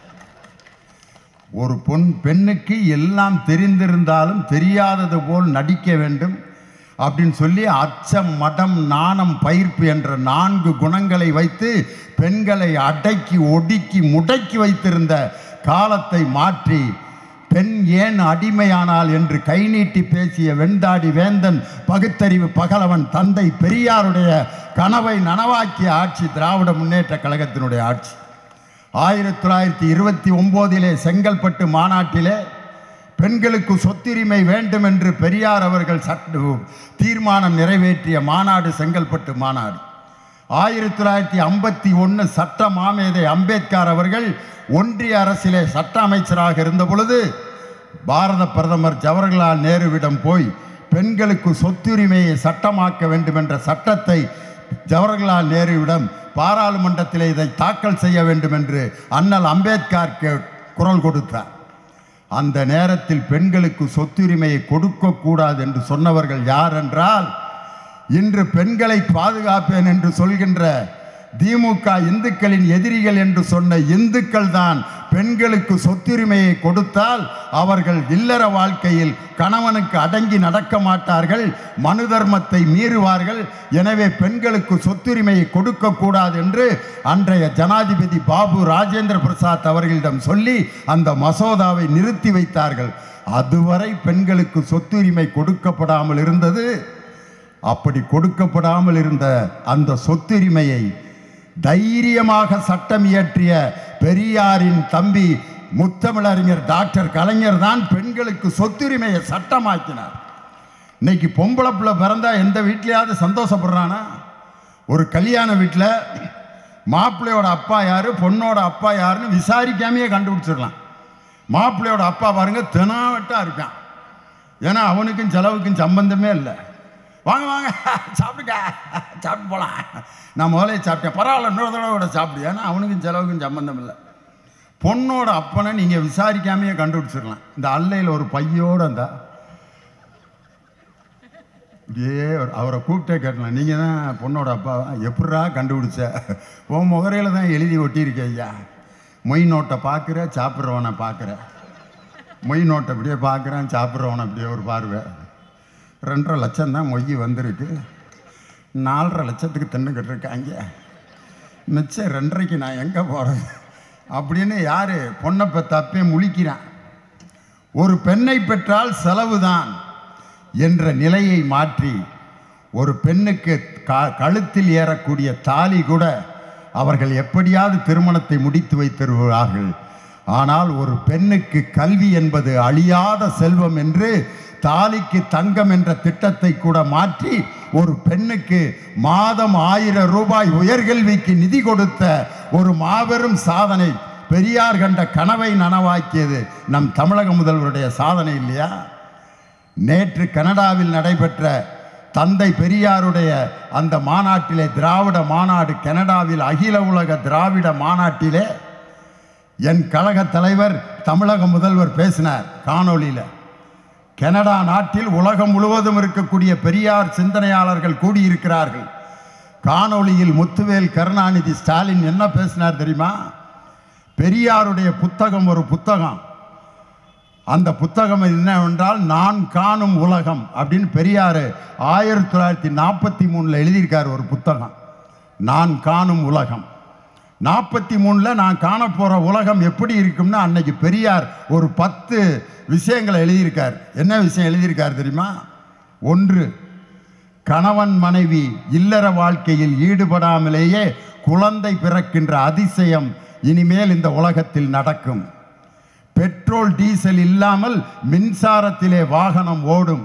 ஒரு பொன் பெண்ணுக்கு எல்லாம் தெரிந்திருந்தாலும் தெரியாதது போல் நடிக்க வேண்டும் அப்படின்னு சொல்லி அச்சம் மடம் நாணம் பயிர்ப்பு என்ற நான்கு குணங்களை வைத்து பெண்களை அடக்கி ஒடுக்கி முடக்கி வைத்திருந்த காலத்தை மாற்றி பெண் ஏன் அடிமையானால் என்று கை நீட்டி பேசிய வெண்டாடி வேந்தன் பகுத்தறிவு பகலவன் தந்தை பெரியாருடைய கனவை நனவாக்கிய ஆட்சி திராவிட முன்னேற்ற கழகத்தினுடைய ஆட்சி ஆயிரத்தி தொள்ளாயிரத்தி இருபத்தி ஒம்போதிலே செங்கல்பட்டு மாநாட்டிலே பெண்களுக்கு சொத்துரிமை வேண்டும் என்று பெரியார் அவர்கள் சட்ட தீர்மானம் நிறைவேற்றிய மாநாடு செங்கல்பட்டு மாநாடு ஆயிரத்தி தொள்ளாயிரத்தி ஐம்பத்தி ஒன்று சட்ட மாமேதை அம்பேத்கர் அவர்கள் ஒன்றிய அரசிலே சட்ட அமைச்சராக இருந்த பொழுது பாரத பிரதமர் ஜவஹர்லால் நேருவிடம் போய் பெண்களுக்கு சொத்துரிமையை சட்டமாக்க வேண்டும் என்ற சட்டத்தை ஜவஹர்லால் நேருவிடம் பாராளுமன்றத்தில் இதை தாக்கல் செய்ய வேண்டும் என்று அண்ணல் அம்பேத்கர் கே- குரல் கொடுத்தார் அந்த நேரத்தில் பெண்களுக்கு சொத்துரிமையை கொடுக்கக்கூடாது என்று சொன்னவர்கள் யார் என்றால் இன்று பெண்களை பாதுகாப்பேன் என்று சொல்கின்ற திமுக இந்துக்களின் எதிரிகள் என்று சொன்ன இந்துக்கள் தான் பெண்களுக்கு சொத்துரிமையை கொடுத்தால் அவர்கள் இல்லற வாழ்க்கையில் கணவனுக்கு அடங்கி நடக்க மாட்டார்கள் மனு தர்மத்தை மீறுவார்கள் எனவே பெண்களுக்கு சொத்துரிமையை கொடுக்கக்கூடாது என்று அன்றைய ஜனாதிபதி பாபு ராஜேந்திர பிரசாத் அவர்களிடம் சொல்லி அந்த மசோதாவை நிறுத்தி வைத்தார்கள் அதுவரை பெண்களுக்கு சொத்துரிமை கொடுக்கப்படாமல் இருந்தது அப்படி கொடுக்கப்படாமல் இருந்த அந்த சொத்துரிமையை தைரியமாக சட்டம் இயற்றிய பெரியாரின் தம்பி முத்தமிழறிஞர் டாக்டர் கலைஞர் தான் பெண்களுக்கு சொத்துரிமையை சட்டமாக்கினார் இன்னைக்கு பொம்பளை பிள்ளை பிறந்தா எந்த வீட்லயாவது சந்தோஷப்படுறானா ஒரு கல்யாண வீட்டில் மாப்பிள்ளையோட அப்பா யாரு பொண்ணோட அப்பா யாருன்னு விசாரிக்காமையே கண்டுபிடிச்சிடலாம் மாப்பிள்ளையோட அப்பா பாருங்க தெனாவட்டா இருக்கான் ஏன்னா அவனுக்கும் செலவுக்கும் சம்பந்தமே இல்லை வாங்க வாங்க சாப்பிடுங்க சாப்பிட்டு போகலாம் நான் முதலே சாப்பிட்டேன் பரவாயில்ல இன்னொரு தடவை கூட சாப்பிடு ஏன்னா அவனுக்கும் செலவுக்கும் சம்பந்தம் இல்லை பொண்ணோட அப்பனை நீங்கள் விசாரிக்காமையே கண்டுபிடிச்சிடலாம் இந்த அல்லையில் ஒரு பையோடு அந்த அப்படியே ஒரு- அவரை கூப்பிட்டே கேட்டலாம் நீங்கள் தான் பொண்ணோட அப்பா எப்படா கண்டுபிடிச்ச உன் முகரையில் தான் எழுதி ஒட்டியிருக்க ஐயா மொய் நோட்டை பார்க்குற சாப்பிட்றவனை பார்க்குற மொய் நோட்டை அப்படியே பார்க்குறேன் சாப்பிட்றவனை அப்படியே ஒரு பார்வை ரெண்டரை லட்சம் தான் மொய் வந்திருக்கு நாலரை லட்சத்துக்கு தின்னுக்கிட்டு இருக்காங்க மிச்சம் ரெண்டரைக்கு நான் எங்கே போகிறது அப்படின்னு யார் பொண்ணை பெற்ற அப்பே முழிக்கிறான் ஒரு பெண்ணை பெற்றால் செலவுதான் என்ற நிலையை மாற்றி ஒரு பெண்ணுக்கு க- கழுத்தில் ஏறக்கூடிய தாலி கூட அவர்கள் எப்படியாவது திருமணத்தை முடித்து வைத்திருவார்கள் ஆனால் ஒரு பெண்ணுக்கு கல்வி என்பது அழியாத செல்வம் என்று தாலிக்கு தங்கம் என்ற திட்டத்தை கூட மாற்றி ஒரு பெண்ணுக்கு மாதம் ஆயிரம் ரூபாய் உயர்கல்விக்கு நிதி கொடுத்த ஒரு மாபெரும் சாதனை பெரியார் கண்ட கனவை நனவாக்கியது நம் தமிழக முதல்வருடைய சாதனை இல்லையா நேற்று கனடாவில் நடைபெற்ற தந்தை பெரியாருடைய அந்த மாநாட்டிலே திராவிட மாநாடு கனடாவில் அகில உலக திராவிட மாநாட்டிலே என் கழக தலைவர் தமிழக முதல்வர் பேசினார் காணொளியில் கனடா நாட்டில் உலகம் முழுவதும் இருக்கக்கூடிய பெரியார் சிந்தனையாளர்கள் கூடியிருக்கிறார்கள் காணொளியில் முத்துவேல் கருணாநிதி ஸ்டாலின் என்ன பேசினார் தெரியுமா பெரியாருடைய புத்தகம் ஒரு புத்தகம் அந்த புத்தகம் என்னவென்றால் நான் காணும் உலகம் அப்படின்னு பெரியார் ஆயிரத்தி தொள்ளாயிரத்தி நாற்பத்தி மூணில் எழுதியிருக்கார் ஒரு புத்தகம் நான் காணும் உலகம் நாற்பத்தி மூணில் நான் காண போகிற உலகம் எப்படி இருக்கும்னு அன்னைக்கு பெரியார் ஒரு பத்து விஷயங்களை எழுதியிருக்கார் என்ன விஷயம் எழுதியிருக்கார் தெரியுமா ஒன்று கணவன் மனைவி இல்லற வாழ்க்கையில் ஈடுபடாமலேயே குழந்தை பிறக்கின்ற அதிசயம் இனிமேல் இந்த உலகத்தில் நடக்கும் பெட்ரோல் டீசல் இல்லாமல் மின்சாரத்திலே வாகனம் ஓடும்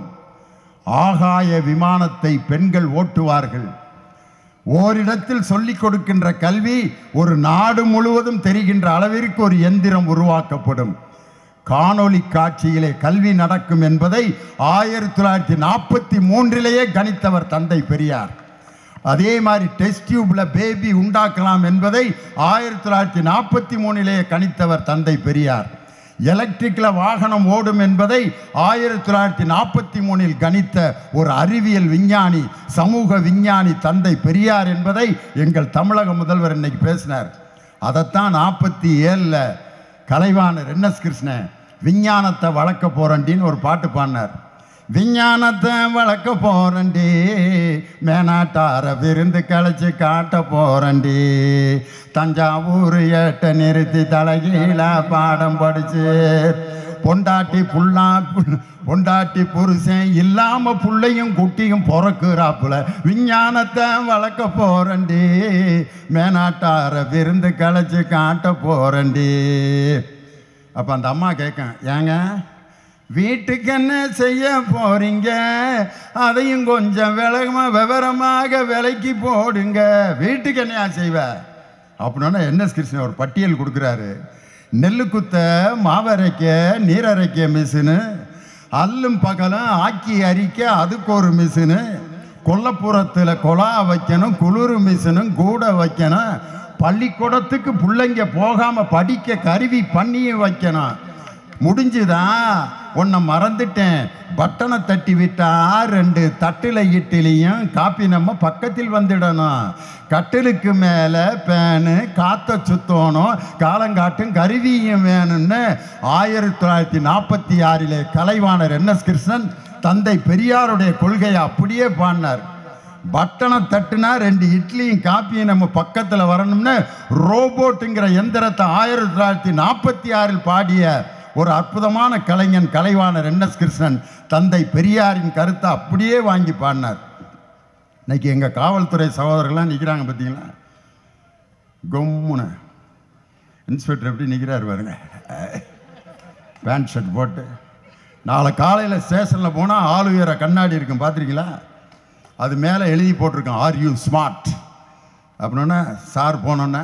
ஆகாய விமானத்தை பெண்கள் ஓட்டுவார்கள் ஓரிடத்தில் சொல்லிக் கொடுக்கின்ற கல்வி ஒரு நாடு முழுவதும் தெரிகின்ற அளவிற்கு ஒரு எந்திரம் உருவாக்கப்படும் காணொளி காட்சியிலே கல்வி நடக்கும் என்பதை ஆயிரத்தி தொள்ளாயிரத்தி நாற்பத்தி மூன்றிலேயே கணித்தவர் தந்தை பெரியார் அதே மாதிரி டெஸ்ட் டியூப்ல பேபி உண்டாக்கலாம் என்பதை ஆயிரத்தி தொள்ளாயிரத்தி நாற்பத்தி மூணிலேயே கணித்தவர் தந்தை பெரியார் எலக்ட்ரிக்கில் வாகனம் ஓடும் என்பதை ஆயிரத்தி தொள்ளாயிரத்தி நாற்பத்தி மூணில் கணித்த ஒரு அறிவியல் விஞ்ஞானி சமூக விஞ்ஞானி தந்தை பெரியார் என்பதை எங்கள் தமிழக முதல்வர் இன்னைக்கு பேசினார் அதைத்தான் நாற்பத்தி ஏழில் கலைவாணர் என் எஸ் கிருஷ்ணன் விஞ்ஞானத்தை வளர்க்க போறண்டின்னு ஒரு பாட்டு பாடினார் விஞ்ஞானத்தை வளர்க்க போறண்டி மேனாட்டார விருந்து கழிச்சு காட்ட போறண்டி தஞ்சாவூர் ஏட்ட நிறுத்தி தலைகீழ பாடம் படிச்சு பொண்டாட்டி புள்ளா புள்ள- பொண்டாட்டி புருஷன் இல்லாம புள்ளையும் குட்டியும் பிறக்குறாப்புல விஞ்ஞானத்தை வளர்க்க போறண்டி மேனாட்டார விருந்து கழிச்சு காட்ட போறண்டி அப்போ அந்த அம்மா கேட்கும் ஏங்க வீட்டுக்கு என்ன செய்ய போறீங்க அதையும் கொஞ்சம் விலகமா விவரமாக விலைக்கு போடுங்க வீட்டுக்கு என்னையா செய்வ அப்படின்னா என்எஸ் கிருஷ்ணன் ஒரு பட்டியல் கொடுக்குறாரு நெல்லு குத்த மாவரைக்க நீரரைக்க மிஷினு அல்லும் பகலும் ஆக்கி அரிக்க அதுக்கு ஒரு மிஷினு கொல்லப்புறத்தில் கொலா வைக்கணும் குளிர் மிஷினும் கூட வைக்கணும் பள்ளிக்கூடத்துக்கு பிள்ளைங்க போகாமல் படிக்க கருவி பண்ணியும் வைக்கணும் முடிஞ்சுதா உன்னை மறந்துட்டேன் பட்டனை தட்டி விட்டா ரெண்டு தட்டில் இட்லியும் காப்பி நம்ம பக்கத்தில் வந்துடணும் கட்டிலுக்கு மேலே பேனு காத்த சுத்தணும் காலங்காட்டும் கருவியும் வேணும்னு ஆயிரத்தி தொள்ளாயிரத்தி நாற்பத்தி ஆறிலே கலைவாணர் என்எஸ் கிருஷ்ணன் தந்தை பெரியாருடைய கொள்கையை அப்படியே பாடினார் பட்டனை தட்டுனா ரெண்டு இட்லியும் காப்பியும் நம்ம பக்கத்தில் வரணும்னு ரோபோட்டுங்கிற எந்திரத்தை ஆயிரத்தி தொள்ளாயிரத்தி நாற்பத்தி ஆறில் பாடிய ஒரு அற்புதமான கலைஞன் கலைவாணர் என்எஸ் கிருஷ்ணன் தந்தை பெரியாரின் கருத்தை அப்படியே வாங்கி பாடினார் இன்னைக்கு எங்கள் காவல்துறை சகோதரர்கள்லாம் நிற்கிறாங்க பார்த்தீங்களா கொம்முன்னு இன்ஸ்பெக்டர் எப்படி நிற்கிறாரு பாருங்க பேண்ட் ஷர்ட் போட்டு நாளை காலையில் ஸ்டேஷனில் போனால் ஆள் உயர கண்ணாடி இருக்கும் பார்த்துருக்கீங்களா அது மேலே எழுதி போட்டிருக்கோம் ஆர் யூ ஸ்மார்ட் அப்படின்னா சார் போனோன்னே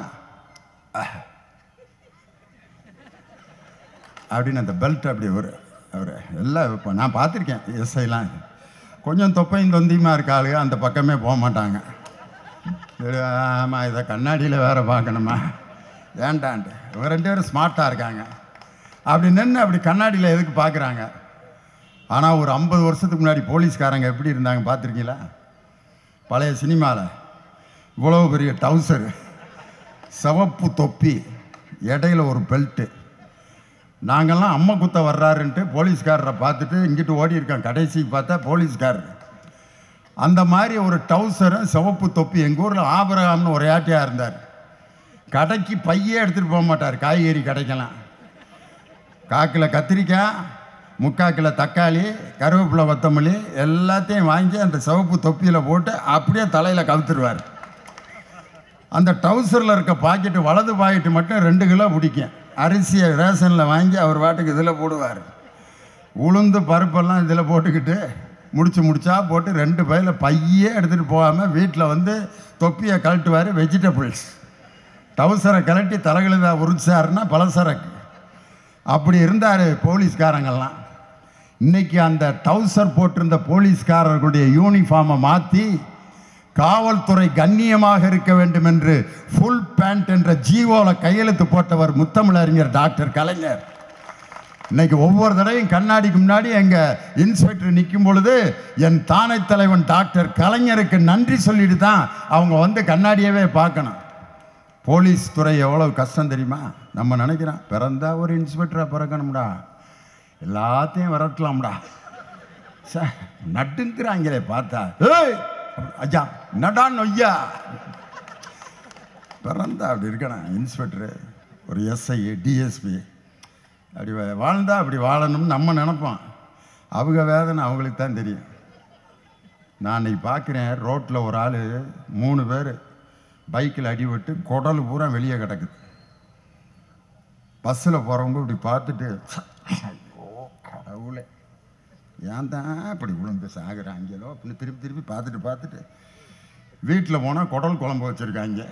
அப்படின்னு அந்த பெல்ட் அப்படி ஒரு அவர் எல்லாம் இப்போ நான் பார்த்துருக்கேன் எஸ்ஐலாம் கொஞ்சம் தொப்பையும் தொந்தியுமா இருக்க ஆளுங்க அந்த பக்கமே போக மாட்டாங்க சரி, ஆமா இதை கண்ணாடியில் வேற பார்க்கணுமா வேண்டான்ட்டு இவங்க ரெண்டு பேரும் ஸ்மார்ட்டாக இருக்காங்க அப்படி நின்று அப்படி கண்ணாடியில் எதுக்கு பார்க்குறாங்க ஆனால் ஒரு ஐம்பது வருஷத்துக்கு முன்னாடி போலீஸ்காரங்க எப்படி இருந்தாங்க பார்த்துருக்கீங்களா பழைய சினிமாவில் இவ்வளோ பெரிய டவுசரு சிவப்பு தொப்பி இடையில ஒரு பெல்ட்டு நாங்கள்லாம் அம்மா குத்த வர்றாருன்ட்டு போலீஸ்காரரை பார்த்துட்டு இங்கிட்டு ஓடி இருக்கோம் கடைசிக்கு பார்த்தா போலீஸ்காரர் அந்த மாதிரி ஒரு டவுசரும் சிவப்பு தொப்பி எங்கள் ஊரில் ஆபரகாம்னு ஒரு ஏட்டையாக இருந்தார் கடைக்கு பையே எடுத்துகிட்டு போக மாட்டார் காய்கறி கடைக்கெல்லாம் காக்கில் கத்திரிக்காய் முக்காக்கில் தக்காளி கருவேப்பிலை கொத்தமல்லி எல்லாத்தையும் வாங்கி அந்த சிவப்பு தொப்பியில் போட்டு அப்படியே தலையில் கவுத்துருவார் அந்த டவுசரில் இருக்க பாக்கெட்டு வலது பாக்கெட்டு மட்டும் ரெண்டு கிலோ பிடிக்கும் அரிசியை ரேஷனில் வாங்கி அவர் பாட்டுக்கு இதில் போடுவார் உளுந்து பருப்பெல்லாம் இதில் போட்டுக்கிட்டு முடிச்சு முடிச்சா போட்டு ரெண்டு பையில பையே எடுத்துகிட்டு போகாமல் வீட்டில் வந்து தொப்பியை கழட்டுவார் வெஜிடபிள்ஸ் டவுசரை கழட்டி தலைகளுதா உரிச்சாருன்னா பலசரக்கு அப்படி இருந்தார் போலீஸ்காரங்கெல்லாம் இன்னைக்கு அந்த டவுசர் போட்டிருந்த போலீஸ்காரர்களுடைய யூனிஃபார்மை மாற்றி காவல்துறை கண்ணியமாக இருக்க வேண்டும் என்று ஃபுல் பேண்ட் என்ற ஜீவோல கையெழுத்து போட்டவர் முத்தமிழறிஞர் டாக்டர் கலைஞர் இன்னைக்கு ஒவ்வொரு தடவையும் கண்ணாடிக்கு முன்னாடி எங்க இன்ஸ்பெக்டர் நிற்கும் பொழுது என் தானை தலைவன் டாக்டர் கலைஞருக்கு நன்றி சொல்லிட்டு தான் அவங்க வந்து கண்ணாடியவே பார்க்கணும் போலீஸ் துறை எவ்வளவு கஷ்டம் தெரியுமா நம்ம நினைக்கிறோம் பிறந்தா ஒரு இன்ஸ்பெக்டராக பிறக்கணும்டா எல்லாத்தையும் விரட்டலாம்டா சே நட்டுங்கிறாங்களே பார்த்தா ஏய் ஐயா நடா நொய்யா பிறந்தா அப்படி இருக்கணும் இன்ஸ்பெக்டரு ஒரு எஸ்ஐ டிஎஸ்பி அப்படி வா- வாழ்ந்தா அப்படி வாழணும்னு நம்ம நினைப்போம் அவங்க வேதனை அவங்களுக்கு தான் தெரியும் நான் இன்னைக்கு பார்க்குறேன் ரோட்டில் ஒரு ஆள் மூணு பேர் பைக்கில் அடிபட்டு குடல் பூரா வெளியே கிடக்குது பஸ்ஸில் போகிறவங்க இப்படி பார்த்துட்டு ஐயோ கடவுளே ஏன் தான் இப்படி விழுந்து சாகுறாங்களோ அப்படின்னு திருப்பி திருப்பி பார்த்துட்டு பார்த்துட்டு வீட்டில் போனால் குடல் குழம்பு வச்சுருக்காங்க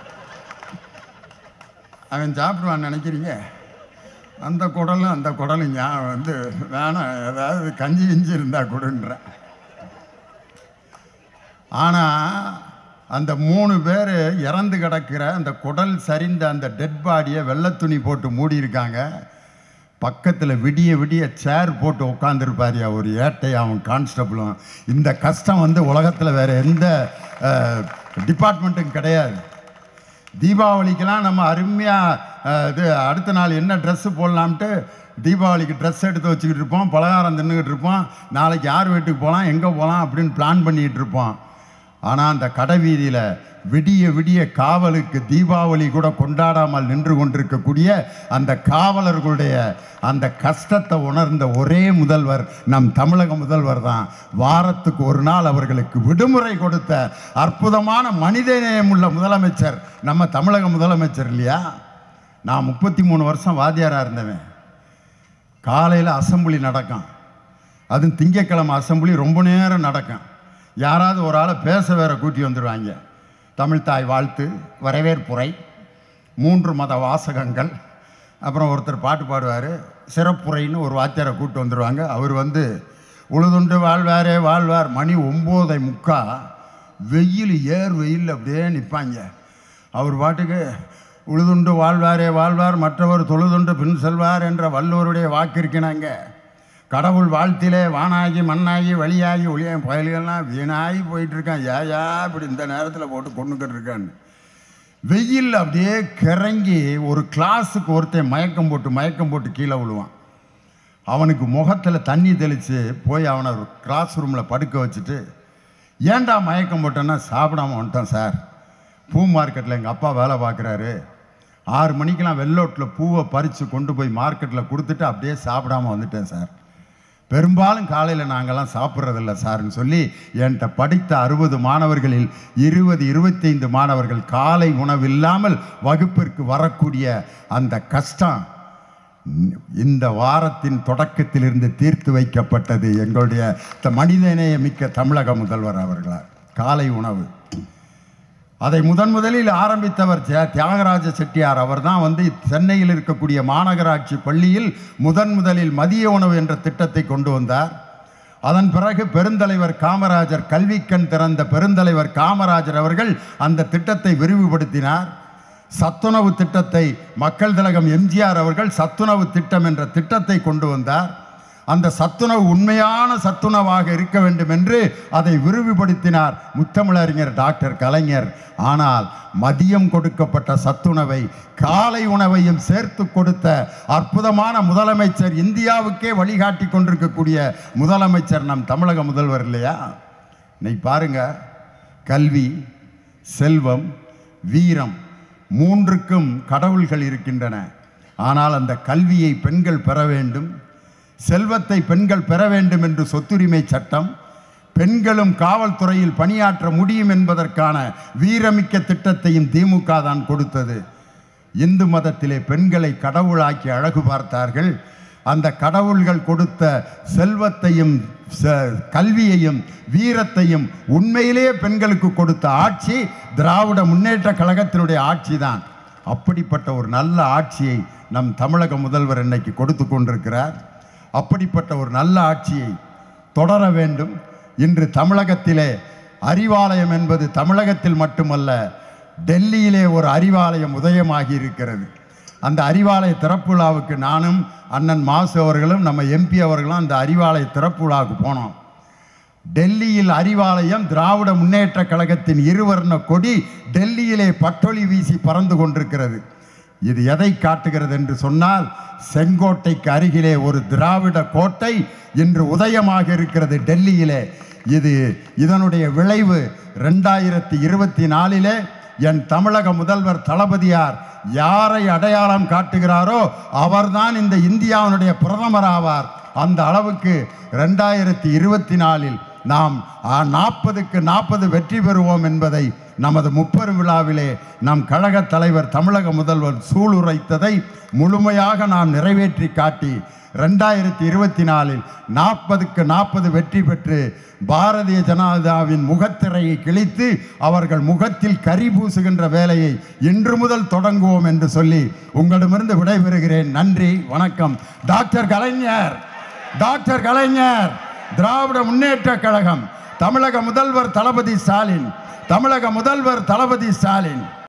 அவன் சாப்பிடுவான்னு நினைக்கிறீங்க அந்த குடலும் அந்த குடலும் ஞாபகம் வந்து வேணாம் ஏதாவது கஞ்சி கிஞ்சி இருந்தால் கொடுன்றேன் ஆனால் அந்த மூணு பேர் இறந்து கிடக்கிற அந்த குடல் சரிந்த அந்த டெட் பாடியை வெள்ளை துணி போட்டு மூடி இருக்காங்க பக்கத்தில் விடிய விடிய சேர் போட்டு உட்காந்துருப்பாரியா ஒரு ஏட்டை அவன் கான்ஸ்டபிளும் இந்த கஷ்டம் வந்து உலகத்தில் வேற எந்த டிபார்ட்மெண்ட்டும் கிடையாது தீபாவளிக்கெல்லாம் நம்ம அருமையாக இது அடுத்த நாள் என்ன ட்ரெஸ்ஸு போடலாம்ட்டு தீபாவளிக்கு ட்ரெஸ் எடுத்து வச்சுக்கிட்டு இருப்போம் பலகாரம் தின்னுக்கிட்டு இருப்போம் நாளைக்கு யார் வீட்டுக்கு போகலாம் எங்கே போகலாம் அப்படின்னு பிளான் பண்ணிக்கிட்டு இருப்போம் ஆனால் அந்த கடை வீதியில் விடிய விடிய காவலுக்கு தீபாவளி கூட கொண்டாடாமல் நின்று கொண்டிருக்கக்கூடிய அந்த காவலர்களுடைய அந்த கஷ்டத்தை உணர்ந்த ஒரே முதல்வர் நம் தமிழக முதல்வர் தான் வாரத்துக்கு ஒரு நாள் அவர்களுக்கு விடுமுறை கொடுத்த அற்புதமான மனிதநேயம் உள்ள முதலமைச்சர் நம்ம தமிழக முதலமைச்சர் இல்லையா நான் முப்பத்தி மூணு வருஷம் வாத்தியாராக இருந்தவன் காலையில் அசெம்பிளி நடக்கும் அதுவும் திங்கக்கிழமை அசெம்பிளி ரொம்ப நேரம் நடக்கும் யாராவது ஒரு ஆளை பேச வேற கூட்டி வந்துடுவாங்க தமிழ்தாய் வாழ்த்து வரவேற்புரை மூன்று மத வாசகங்கள் அப்புறம் ஒருத்தர் பாட்டு பாடுவார் சிறப்புரைன்னு ஒரு வாத்தியாரை கூட்டு வந்துடுவாங்க அவர் வந்து உழுதுண்டு வாழ்வாரே வாழ்வார் மணி ஒம்போதை முக்கா வெயில் ஏர் வெயில் அப்படியே நிற்பாங்க அவர் பாட்டுக்கு உழுதுண்டு வாழ்வாரே வாழ்வார் மற்றவர் தொழுதுண்டு பின் செல்வார் என்ற வள்ளுவருடைய வாக்கு இருக்கிறாங்க கடவுள் வாழ்த்திலே வானாகி மண்ணாகி வழியாகி ஒளியாகி பயல்கள்லாம் வீணாகி போயிட்டு இருக்கான் ஏயா இப்படி இந்த நேரத்தில் போட்டு கொண்டுக்கிட்டு இருக்கான்னு வெயில் அப்படியே கிறங்கி ஒரு கிளாஸுக்கு ஒருத்தன் மயக்கம் போட்டு மயக்கம் போட்டு கீழே விழுவான் அவனுக்கு முகத்தில் தண்ணி தெளித்து போய் அவனை ஒரு கிளாஸ் ரூமில் படுக்க வச்சுட்டு ஏன்டா மயக்கம் போட்டேன்னா சாப்பிடாம வந்துட்டோம் சார் பூ மார்க்கெட்டில் எங்கள் அப்பா வேலை பார்க்குறாரு ஆறு மணிக்கெலாம் வெள்ளோட்டில் பூவை பறித்து கொண்டு போய் மார்க்கெட்டில் கொடுத்துட்டு அப்படியே சாப்பிடாம வந்துட்டேன் சார் பெரும்பாலும் காலையில் நாங்கள்லாம் சாப்பிட்றதில்ல சார்னு சொல்லி என்கிட்ட படித்த அறுபது மாணவர்களில் இருபது இருபத்தைந்து மாணவர்கள் காலை உணவு இல்லாமல் வகுப்பிற்கு வரக்கூடிய அந்த கஷ்டம் இந்த வாரத்தின் தொடக்கத்திலிருந்து தீர்த்து வைக்கப்பட்டது எங்களுடைய த- மனிதநேய மிக்க தமிழக முதல்வர் அவர்களால் காலை உணவு அதை முதன் முதலில் ஆரம்பித்தவர் தியா- தியாகராஜ செட்டியார் அவர் தான் வந்து சென்னையில் இருக்கக்கூடிய மாநகராட்சி பள்ளியில் முதன் முதலில் மதிய உணவு என்ற திட்டத்தை கொண்டு வந்தார் அதன் பிறகு பெருந்தலைவர் காமராஜர் கல்விக்கண் திறந்த பெருந்தலைவர் காமராஜர் அவர்கள் அந்த திட்டத்தை விரிவுபடுத்தினார் சத்துணவு திட்டத்தை மக்கள் திலகம் எம்ஜிஆர் அவர்கள் சத்துணவு திட்டம் என்ற திட்டத்தை கொண்டு வந்தார் அந்த சத்துணவு உண்மையான சத்துணவாக இருக்க வேண்டும் என்று அதை விரிவுபடுத்தினார் முத்தமிழறிஞர் டாக்டர் கலைஞர் ஆனால் மதியம் கொடுக்கப்பட்ட சத்துணவை காலை உணவையும் சேர்த்து கொடுத்த அற்புதமான முதலமைச்சர் இந்தியாவுக்கே வழிகாட்டி கொண்டிருக்கக்கூடிய முதலமைச்சர் நம் தமிழக முதல்வர் இல்லையா இன்னைக்கு பாருங்க கல்வி செல்வம் வீரம் மூன்றுக்கும் கடவுள்கள் இருக்கின்றன ஆனால் அந்த கல்வியை பெண்கள் பெற வேண்டும் செல்வத்தை பெண்கள் பெற வேண்டும் என்று சொத்துரிமை சட்டம் பெண்களும் காவல்துறையில் பணியாற்ற முடியும் என்பதற்கான வீரமிக்க திட்டத்தையும் திமுக தான் கொடுத்தது இந்து மதத்திலே பெண்களை கடவுளாக்கி அழகு பார்த்தார்கள் அந்த கடவுள்கள் கொடுத்த செல்வத்தையும் ச- கல்வியையும் வீரத்தையும் உண்மையிலேயே பெண்களுக்கு கொடுத்த ஆட்சி திராவிட முன்னேற்ற கழகத்தினுடைய ஆட்சி தான் அப்படிப்பட்ட ஒரு நல்ல ஆட்சியை நம் தமிழக முதல்வர் இன்னைக்கு கொடுத்து கொண்டிருக்கிறார் அப்படிப்பட்ட ஒரு நல்ல ஆட்சியை தொடர வேண்டும் இன்று தமிழகத்திலே அறிவாலயம் என்பது தமிழகத்தில் மட்டுமல்ல டெல்லியிலே ஒரு அறிவாலயம் உதயமாகி இருக்கிறது அந்த அறிவாலய திறப்பு விழாவுக்கு நானும் அண்ணன் மாசு அவர்களும் நம்ம எம்பி அவர்களும் அந்த அறிவாலய திறப்பு விழாவுக்கு போனோம் டெல்லியில் அறிவாலயம் திராவிட முன்னேற்ற கழகத்தின் இருவர்ண கொடி டெல்லியிலே பட்டொளி வீசி பறந்து கொண்டிருக்கிறது இது எதை காட்டுகிறது என்று சொன்னால் செங்கோட்டைக்கு அருகிலே ஒரு திராவிட கோட்டை இன்று உதயமாக இருக்கிறது டெல்லியிலே இது இதனுடைய விளைவு ரெண்டாயிரத்தி இருபத்தி நாலிலே என் தமிழக முதல்வர் தளபதியார் யாரை அடையாளம் காட்டுகிறாரோ அவர்தான் இந்த இந்தியாவினுடைய பிரதமர் ஆவார் அந்த அளவுக்கு ரெண்டாயிரத்தி இருபத்தி நாலில் நாம் நாற்பதுக்கு நாற்பது வெற்றி பெறுவோம் என்பதை நமது முப்பெரும் விழாவிலே நம் கழக தலைவர் தமிழக முதல்வர் சூளுரைத்ததை முழுமையாக நாம் நிறைவேற்றி காட்டி ரெண்டாயிரத்தி இருபத்தி நாலில் நாற்பதுக்கு நாற்பது வெற்றி பெற்று பாரதிய ஜனதாவின் முகத்திரையை கிழித்து அவர்கள் முகத்தில் கரி பூசுகின்ற வேலையை இன்று முதல் தொடங்குவோம் என்று சொல்லி உங்களிடமிருந்து விடைபெறுகிறேன் நன்றி வணக்கம் டாக்டர் கலைஞர் டாக்டர் கலைஞர் திராவிட முன்னேற்ற கழகம் தமிழக முதல்வர் தளபதி ஸ்டாலின் தமிழக முதல்வர் தளபதி ஸ்டாலின்